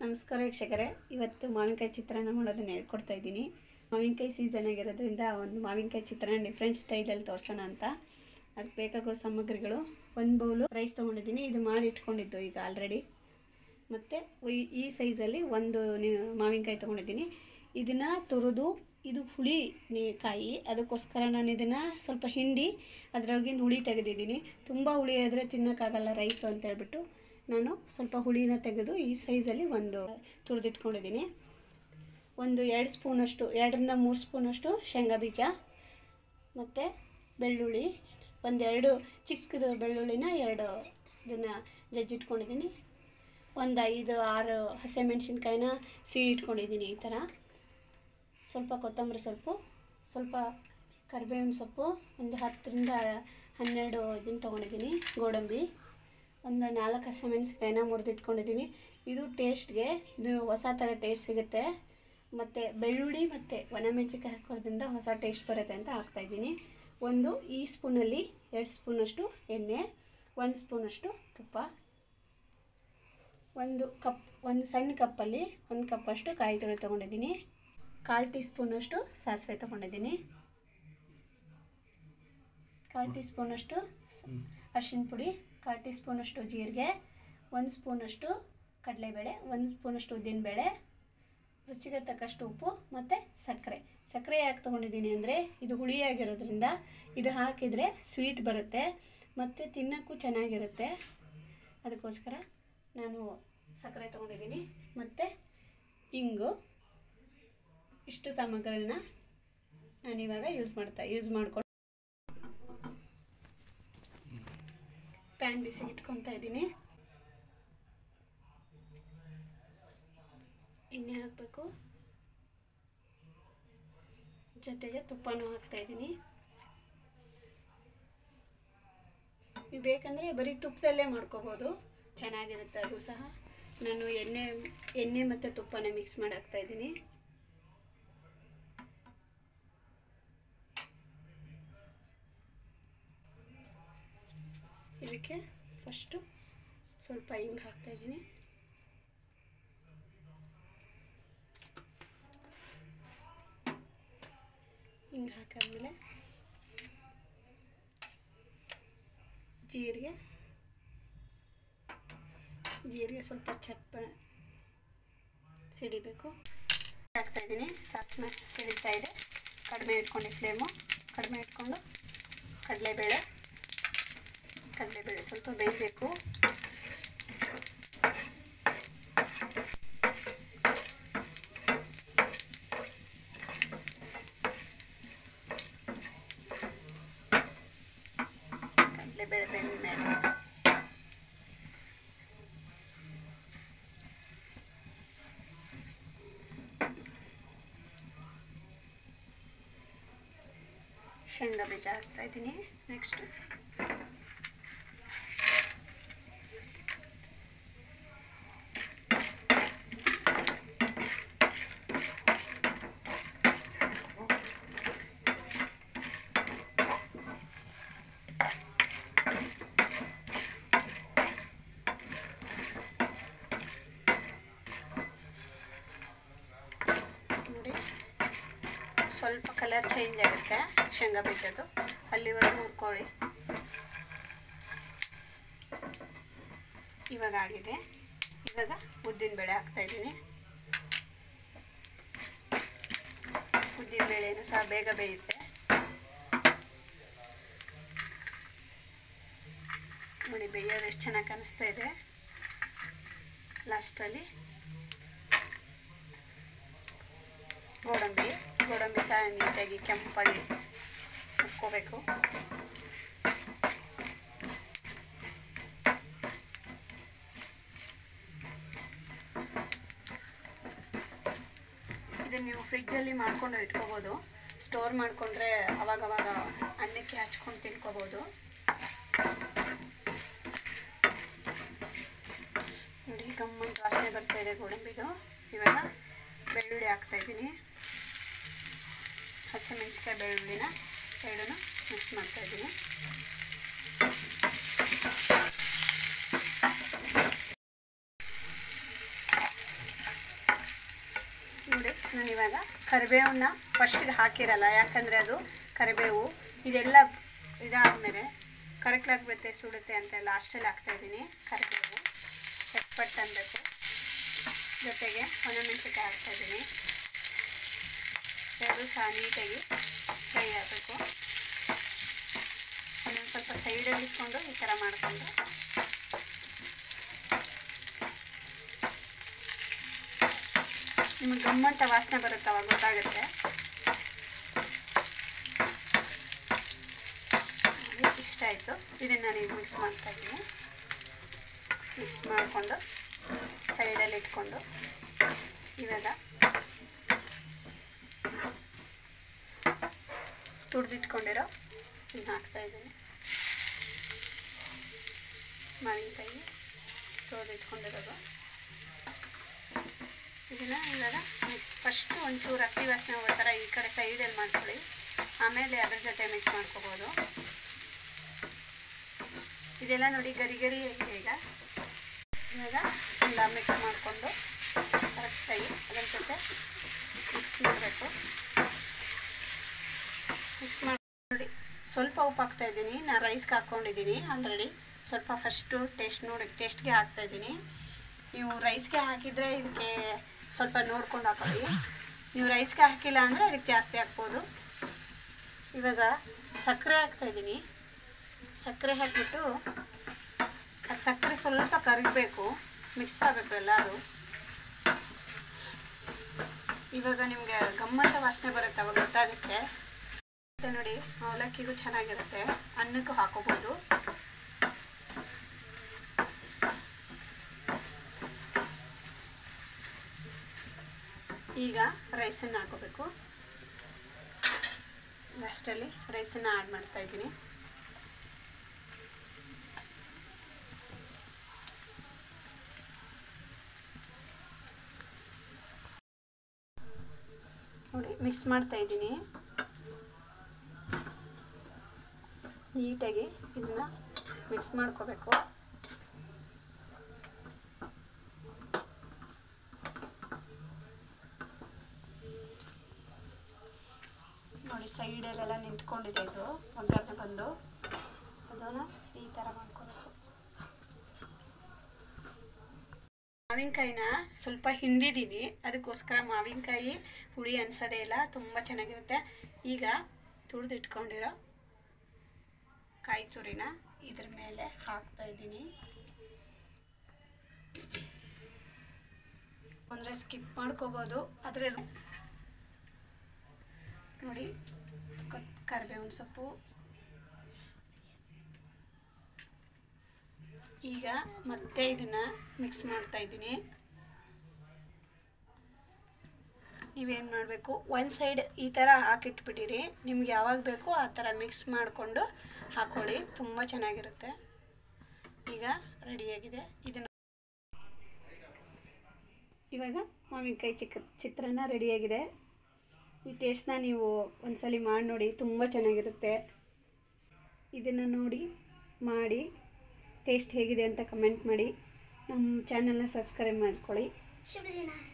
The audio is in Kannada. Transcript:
ನಮಸ್ಕಾರ ವೀಕ್ಷಕರೇ ಇವತ್ತು ಮಾವಿನಕಾಯಿ ಚಿತ್ರಾನ್ನ ಮಾಡೋದನ್ನ ಹೇಳ್ಕೊಡ್ತಾ ಇದ್ದೀನಿ ಮಾವಿನಕಾಯಿ ಸೀಸನ್ ಆಗಿರೋದ್ರಿಂದ ಒಂದು ಮಾವಿನಕಾಯಿ ಚಿತ್ರಾನ್ನ ಡಿಫ್ರೆಂಟ್ ಸ್ಟೈಲಲ್ಲಿ ತೋರಿಸೋಣ ಅಂತ ಅದಕ್ಕೆ ಬೇಕಾಗೋ ಸಾಮಗ್ರಿಗಳು ಒಂದು ಬೌಲು ರೈಸ್ ತೊಗೊಂಡಿದ್ದೀನಿ ಇದು ಮಾಡಿ ಇಟ್ಕೊಂಡಿದ್ದು ಈಗ ಆಲ್ರೆಡಿ ಮತ್ತು ಈ ಸೈಜಲ್ಲಿ ಒಂದು ನಿ- ಮಾವಿನಕಾಯಿ ತೊಗೊಂಡಿದ್ದೀನಿ ಇದನ್ನು ತುರಿದು ಇದು ಹುಳಿ ನೀ- ಕಾಯಿ ಅದಕ್ಕೋಸ್ಕರ ನಾನು ಇದನ್ನು ಸ್ವಲ್ಪ ಹಿಂಡಿ ಅದರೊಳಗಿನ ಹುಳಿ ತೆಗೆದಿದ್ದೀನಿ ತುಂಬ ಹುಳಿ ಆದರೆ ತಿನ್ನೋಕ್ಕಾಗಲ್ಲ ರೈಸು ಅಂತ ಹೇಳ್ಬಿಟ್ಟು ನಾನು ಸ್ವಲ್ಪ ಹುಳಿನ ತೆಗೆದು ಈ ಸೈಜಲ್ಲಿ ಒಂದು ತುರಿದಿಟ್ಕೊಂಡಿದ್ದೀನಿ ಒಂದು ಎರಡು ಸ್ಪೂನಷ್ಟು ಎರಡರಿಂದ ಮೂರು ಸ್ಪೂನಷ್ಟು ಶೇಂಗಾ ಬೀಜ ಮತ್ತು ಬೆಳ್ಳುಳ್ಳಿ ಒಂದೆರಡು ಚಿಕ್ಕದು ಬೆಳ್ಳುಳ್ಳಿನ ಎರಡು ಇದನ್ನು ಜಜ್ಜಿಟ್ಕೊಂಡಿದ್ದೀನಿ ಒಂದು ಐದು ಆರು ಹಸಿಮೆಣ್ಸಿನ್ಕಾಯಿನ ಸೀಳಿ ಇಟ್ಕೊಂಡಿದ್ದೀನಿ ಈ ಥರ ಸ್ವಲ್ಪ ಕೊತ್ತಂಬರಿ ಸೊಪ್ಪು ಸ್ವಲ್ಪ ಕರಿಬೇವಿನ ಸೊಪ್ಪು ಒಂದು ಹತ್ತರಿಂದ ಹನ್ನೆರಡು ಇದನ್ನು ತೊಗೊಂಡಿದ್ದೀನಿ ಗೋಡಂಬಿ ಒಂದು ನಾಲ್ಕು ಹಸಿಮೆಣ್ಸಿನ್ಕಾಯಿನ ಮುರಿದಿಟ್ಕೊಂಡಿದ್ದೀನಿ ಇದು ಟೇಸ್ಟ್ಗೆ ಇದು ಹೊಸ ಥರ ಟೇಸ್ಟ್ ಸಿಗುತ್ತೆ ಮತ್ತು ಬೆಳ್ಳುಳ್ಳಿ ಮತ್ತು ಒಣಮೆಣ್ಸಿನ್ಕಾಯಿ ಹಾಕೋದ್ರಿಂದ ಹೊಸ ಟೇಸ್ಟ್ ಬರುತ್ತೆ ಅಂತ ಹಾಕ್ತಾಯಿದ್ದೀನಿ ಒಂದು ಈ ಸ್ಪೂನಲ್ಲಿ ಎರಡು ಸ್ಪೂನಷ್ಟು ಎಣ್ಣೆ ಒಂದು ಸ್ಪೂನಷ್ಟು ತುಪ್ಪ ಒಂದು ಕಪ್ ಒಂದು ಸಣ್ಣ ಕಪ್ಪಲ್ಲಿ ಒಂದು ಕಪ್ಪಷ್ಟು ಕಾಯಿ ತುರಿ ತೊಗೊಂಡಿದ್ದೀನಿ ಕಾಲು ಟೀ ಸ್ಪೂನಷ್ಟು ಸಾಸಿವೆ ತೊಗೊಂಡಿದ್ದೀನಿ ಕಾಲು ಟೀ ಸ್ಪೂನಷ್ಟು ಅರಿಶಿನ ಪುಡಿ ಕಾಲು ಟೀ ಸ್ಪೂನಷ್ಟು ಜೀರಿಗೆ ಒಂದು ಸ್ಪೂನಷ್ಟು ಕಡಲೆಬೇಳೆ ಒಂದು ಸ್ಪೂನಷ್ಟು ಉದ್ದಿನಬೇಳೆ ರುಚಿಗೆ ತಕ್ಕಷ್ಟು ಉಪ್ಪು ಮತ್ತು ಸಕ್ಕರೆ ಸಕ್ಕರೆ ಯಾಕೆ ತೊಗೊಂಡಿದ್ದೀನಿ ಅಂದರೆ ಇದು ಹುಳಿಯಾಗಿರೋದ್ರಿಂದ ಇದು ಹಾಕಿದರೆ ಸ್ವೀಟ್ ಬರುತ್ತೆ ಮತ್ತು ತಿನ್ನೋಕ್ಕೂ ಚೆನ್ನಾಗಿರುತ್ತೆ ಅದಕ್ಕೋಸ್ಕರ ನಾನು ಸಕ್ಕರೆ ತೊಗೊಂಡಿದ್ದೀನಿ ಮತ್ತು ಇಂಗು ಇಷ್ಟು ಸಾಮಗ್ರಿಗಳನ್ನ ನಾನಿವಾಗ ಯೂಸ್ ಮಾಡ್ತಾ ಯೂಸ್ ಮಾಡ್ಕೊಂಡು ಪ್ಯಾನ್ ಬಿಸಿ ಇಟ್ಕೊತಾ ಇದ್ದೀನಿ ಎಣ್ಣೆ ಹಾಕಬೇಕು ಜೊತೆಗೆ ತುಪ್ಪನೂ ಹಾಕ್ತಾ ಇದ್ದೀನಿ ನೀವು ಬೇಕಂದರೆ ಬರೀ ತುಪ್ಪದಲ್ಲೇ ಮಾಡ್ಕೋಬೋದು ಚೆನ್ನಾಗಿರುತ್ತೆ ಅದು ಸಹ ನಾನು ಎಣ್ಣೆ ಎಣ್ಣೆ ಮತ್ತು ತುಪ್ಪನ ಮಿಕ್ಸ್ ಮಾಡಿ ಹಾಕ್ತಾ ಇದ್ದೀನಿ ಇದಕ್ಕೆ ಫಸ್ಟು ಸ್ವಲ್ಪ ಹಿಂಗೆ ಹಾಕ್ತಾ ಇದ್ದೀನಿ ಹಿಂಗೆ ಹಾಕಾದ್ಮೇಲೆ ಜೀರಿಗೆ ಜೀರಿಗೆ ಸ್ವಲ್ಪ ಚಟ್ಪ ಸಿಡಿಬೇಕು ಹಾಕ್ತಾ ಇದ್ದೀನಿ ಸಾಸಿವೆ ಸಿಡಿತಾ ಇದೆ ಕಡಿಮೆ ಇಟ್ಕೊಂಡು ಫ್ಲೇಮು ಕಡಿಮೆ ಇಟ್ಕೊಂಡು ಕಡಲೆಬೇಳೆ ಕಡಲೆಬೇಳೆ ಸ್ವಲ್ಪ ಬೇಯಬೇಕು ಕಡಲೆಬೇಳೆ ಬೆಂದ ಮೇಲೆ ಶೇಂಗಾ ಬೀಜ ಹಾಕ್ತಾ ಇದ್ದೀನಿ ನೆಕ್ಸ್ಟು ನೋಡಿ ಸ್ವಲ್ಪ ಕಲರ್ ಚೇಂಜ್ ಆಗುತ್ತೆ ಶೇಂಗಾ ಬೀಜದ್ದು ಅಲ್ಲಿವರೆಗೂ ಹುರ್ಕೊಳ್ಳಿ ಇವಾಗ ಆಗಿದೆ ಇವಾಗ ಉದ್ದಿನ ಬೇಳೆ ಹಾಕ್ತಾ ಇದ್ದೀನಿ ಉದ್ದಿನ ಬೇಳೆನೂ ಸಹ ಬೇಗ ಬೇಯುತ್ತೆ ನೋಡಿ ಬೇಯೋದು ಎಷ್ಟು ಚೆನ್ನಾಗಿ ಕಾಣಿಸ್ತಾ ಇದೆ ಲಾಸ್ಟಲ್ಲಿ ಗೋಡಂಬಿ ಗೋಡಂಬಿ ಸಹ ನೀಟಾಗಿ ಕೆಂಪಾಗಿ ಹುರ್ಕೋಬೇಕು ಇದನ್ನು ನೀವು ಫ್ರಿಜ್ಜಲ್ಲಿ ಮಾಡ್ಕೊಂಡು ಇಟ್ಕೋಬೋದು ಸ್ಟೋರ್ ಮಾಡಿಕೊಂಡ್ರೆ ಅವಾಗವಾಗ ಅನ್ನಕ್ಕೆ ಹಚ್ಕೊಂಡು ತಿನ್ಕೋಬೋದು ನೋಡಿ ಗಮ್ಮಂತ ವಾಸನೆ ಬರ್ತಾ ಇದೆ ಗೋಡಂಬಿದು ಇವಾಗ ಬೆಳ್ಳುಳ್ಳಿ ಹಾಕ್ತಾ ಇದ್ದೀನಿ ಹಸಿಮೆಣಸಿಕಾಯಿ ಬೆಳ್ಳುಳ್ಳಿನ ಎರಡೂ ಮಿಕ್ಸ್ ಮಾಡ್ತಾ ಇದ್ದೀನಿ ನೋಡಿ ನಾನು ಇವಾಗ ಕರಿಬೇವನ್ನ ಫಸ್ಟಿಗೆ ಹಾಕಿರಲ್ಲ ಯಾಕಂದರೆ ಅದು ಕರಿಬೇವು ಇದೆಲ್ಲ ಇದಾದಮೇಲೆ ಕರಕ್ಲಾಗ್ಬಿಡುತ್ತೆ ಸುಡುತ್ತೆ ಅಂತ ಲಾಸ್ಟಲ್ಲಿ ಹಾಕ್ತಾಯಿದ್ದೀನಿ ಕರಿಬೇವು ಚಟ್ಪಟ್ ಅನ್ಬೇಕು ಜೊತೆಗೆ ಒಣಮೆಣಸಿನ್ಕಾಯಿ ಹಾಕ್ತಾಯಿದ್ದೀನಿ ಎರಡು ಸಹ ನೀಟಾಗಿ ಫ್ರೈ ಆಗಬೇಕು ಅದನ್ನು ಸ್ವಲ್ಪ ಸೈಡಲ್ಲಿ ಇಟ್ಕೊಂಡು ಈ ಥರ ಮಾಡಿಕೊಂಡು ನಿಮಗೆ ಗಮ್ಮಂತ ವಾಸನೆ ಬರುತ್ತೆ ಅವಾಗ ಗೊತ್ತಾಗುತ್ತೆ ನೋಡಿ, ಇಷ್ಟ ಆಯಿತು ಇದನ್ನು ನಾನು ಈಗ ಮಿಕ್ಸ್ ಮಾಡ್ತಾ ಇದ್ದೀನಿ ಮಿಕ್ಸ್ ಮಾಡಿಕೊಂಡು ಸೈಡಲ್ಲಿ ಇಟ್ಕೊಂಡು ಇವಾಗ ತುರಿದಿಟ್ಕೊಂಡಿರೋ ಇದನ್ನ ಹಾಕ್ತಾಯಿದ್ದೀನಿ ಮಾವಿನಕಾಯಿ ತುರಿದಿಟ್ಕೊಂಡಿರೋದು ಇದನ್ನು ಇವಾಗ ಮಿಕ್ಸ್ ಫಸ್ಟು ಒಂಚೂರು ಅಕ್ಕಿ ವಾಸನೆ ಹೋಗೋ ಥರ ಈ ಕಡೆ ಸೈಡಲ್ಲಿ ಮಾಡ್ಕೊಳ್ಳಿ ಆಮೇಲೆ ಅದ್ರ ಜೊತೆ ಮಿಕ್ಸ್ ಮಾಡ್ಕೋಬೋದು ಇದೆಲ್ಲ ನೋಡಿ ಗರಿ ಗರಿ ಆಗಿದೆ ಈಗ ಇವಾಗ ಎಲ್ಲ ಮಿಕ್ಸ್ ಮಾಡಿಕೊಂಡು ಕರೆಕ್ಟಾಗಿ ಅದ್ರ ಜೊತೆ ಮಿಕ್ಸ್ ಮಾಡಬೇಕು ಮಿಕ್ಸ್ ಮಾಡಿ ನೋಡಿ ಸ್ವಲ್ಪ ಉಪ್ಪು ಹಾಕ್ತಾ ಇದ್ದೀನಿ ನಾನು ರೈಸ್ಗೆ ಹಾಕ್ಕೊಂಡಿದ್ದೀನಿ ಆಲ್ರೆಡಿ ಸ್ವಲ್ಪ ಫಸ್ಟು ಟೇಸ್ಟ್ ನೋಡಿ ಟೇಸ್ಟ್ಗೆ ಹಾಕ್ತಾ ಇದ್ದೀನಿ ನೀವು ರೈಸ್ಗೆ ಹಾಕಿದರೆ ಇದಕ್ಕೆ ಸ್ವಲ್ಪ ನೋಡ್ಕೊಂಡು ಹಾಕೊಳ್ಳಿ ನೀವು ರೈಸ್ಗೆ ಹಾಕಿಲ್ಲ ಅಂದರೆ ಅದಕ್ಕೆ ಜಾಸ್ತಿ ಹಾಕ್ಬೋದು ಇವಾಗ ಸಕ್ಕರೆ ಹಾಕ್ತಾಯಿದ್ದೀನಿ ಸಕ್ಕರೆ ಹಾಕಿಬಿಟ್ಟು ಅದು ಸಕ್ಕರೆ ಸ್ವಲ್ಪ ಕರಗಬೇಕು ಮಿಕ್ಸ್ ಆಗಬೇಕು ಎಲ್ಲರೂ ಇವಾಗ ನಿಮಗೆ ಗಮ್ಮತ್ತ ವಾಸನೆ ಬರುತ್ತೆ ಅವಾಗ ಗೊತ್ತಾಗುತ್ತೆ ಮತ್ತೆ ನೋಡಿ ಅವಲಕ್ಕಿಗೂ ಚೆನ್ನಾಗಿರುತ್ತೆ ಅನ್ನಕ್ಕೂ ಹಾಕೋಬೋದು ಈಗ ರೈಸನ್ನು ಹಾಕೋಬೇಕು ಲಾಸ್ಟಲ್ಲಿ ರೈಸನ್ನು ಆ್ಯಡ್ ಮಾಡ್ತಾ ಇದ್ದೀನಿ ನೋಡಿ ಮಿಕ್ಸ್ ಮಾಡ್ತಾ ಇದ್ದೀನಿ ನೀಟಾಗಿ ಇದನ್ನ ಮಿಕ್ಸ್ ಮಾಡ್ಕೋಬೇಕು ನೋಡಿ ಸೈಡಲ್ಲೆಲ್ಲ ನಿಂತ್ಕೊಂಡಿದೆ ಇದು ಒಗ್ಗರಣೆ ಬಂದು ಅದನ್ನು ಈ ಥರ ಮಾಡ್ಕೋಬೇಕು ಮಾವಿನಕಾಯಿನ ಸ್ವಲ್ಪ ಹಿಂಡಿದ್ದೀನಿ ಅದಕ್ಕೋಸ್ಕರ ಮಾವಿನಕಾಯಿ ಹುಳಿ ಅನ್ಸೋದೇ ಇಲ್ಲ ತುಂಬ ಚೆನ್ನಾಗಿರುತ್ತೆ ಈಗ ತುರಿದಿಟ್ಕೊಂಡಿರೋ ಕಾಯಿ ತುರಿನ ಇದ್ರ ಮೇಲೆ ಹಾಕ್ತಾ ಇದ್ದೀನಿ ಅಂದರೆ ಸ್ಕಿಪ್ ಮಾಡ್ಕೋಬೋದು ಆದರೆ ನೋಡಿ ಕೊತ್ ಕರಿಬೇವಿನ ಸೊಪ್ಪು ಈಗ ಮತ್ತೆ ಇದನ್ನು ಮಿಕ್ಸ್ ಮಾಡ್ತಾ ಇದ್ದೀನಿ ನೀವೇನು ಮಾಡಬೇಕು ಒಂದು ಸೈಡ್ ಈ ಥರ ಹಾಕಿಟ್ಬಿಟ್ಟಿರಿ ನಿಮ್ಗೆ ಯಾವಾಗ ಬೇಕೋ ಆ ಥರ ಮಿಕ್ಸ್ ಮಾಡಿಕೊಂಡು ಹಾಕ್ಕೊಳ್ಳಿ ತುಂಬ ಚೆನ್ನಾಗಿರುತ್ತೆ ಈಗ ರೆಡಿಯಾಗಿದೆ ಇದನ್ನು ಇವಾಗ ಮಾವಿನಕಾಯಿ ಚಿಕ್ಕ ಚಿತ್ರಾನ್ನ ರೆಡಿಯಾಗಿದೆ ಈ ಟೇಸ್ಟ್ನ ನೀವು ಒಂದ್ಸಲಿ ಮಾಡಿ ನೋಡಿ ತುಂಬ ಚೆನ್ನಾಗಿರುತ್ತೆ ಇದನ್ನು ನೋಡಿ ಮಾಡಿ ಟೇಸ್ಟ್ ಹೇಗಿದೆ ಅಂತ ಕಮೆಂಟ್ ಮಾಡಿ ನಮ್ಮ ಚಾನಲ್ನ ಸಬ್ಸ್ಕ್ರೈಬ್ ಮಾಡ್ಕೊಳ್ಳಿ ಶುಭ ದಿನ